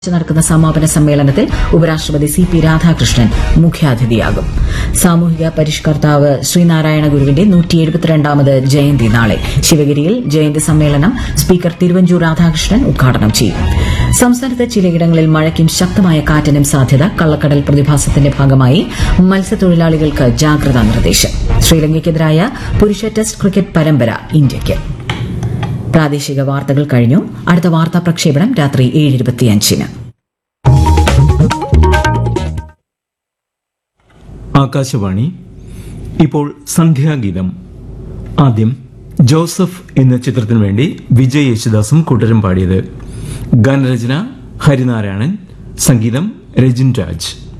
നടക്കുന്ന സമാപന സമ്മേളനത്തിൽ ഉപരാഷ്ട്രപതി സി പി രാധാകൃഷ്ണൻ മുഖ്യാതിഥിയാകും സാമൂഹിക പരിഷ്കർത്താവ് ശ്രീനാരായണ ഗുരുവിന്റെ നൂറ്റി എഴുപത്തിരണ്ടാമത് ജയന്തി നാളെ ശിവഗിരിയിൽ ജയന്തി സമ്മേളനം സ്പീക്കർ തിരുവഞ്ചൂർ രാധാകൃഷ്ണൻ ഉദ്ഘാടനം ചെയ്യും സംസ്ഥാനത്ത് ചിലയിടങ്ങളിൽ മഴയ്ക്കും ശക്തമായ കാറ്റിനും സാധ്യത കള്ളക്കടൽ പ്രതിഭാസത്തിന്റെ ഭാഗമായി മത്സ്യത്തൊഴിലാളികൾക്ക് ജാഗ്രതാ നിർദ്ദേശം ശ്രീലങ്കയ്ക്കെതിരായ പുരുഷ ടെസ്റ്റ് ക്രിക്കറ്റ് പരമ്പര ഇന്ത്യയ്ക്ക് പ്രാദേശിക വാർത്തകൾ കഴിഞ്ഞു അടുത്ത വാർത്താ പ്രക്ഷേപണം രാത്രി ഏഴ് ഇരുപത്തിയഞ്ചിന് ആകാശവാണി ഇപ്പോൾ സന്ധ്യാഗീതം ആദ്യം ജോസഫ് എന്ന ചിത്രത്തിനു വേണ്ടി വിജയ് യേശുദാസും കൂട്ടരും പാടിയത് ഗാനരചന ഹരിനാരായണൻ സംഗീതം രജിൻ രാജ്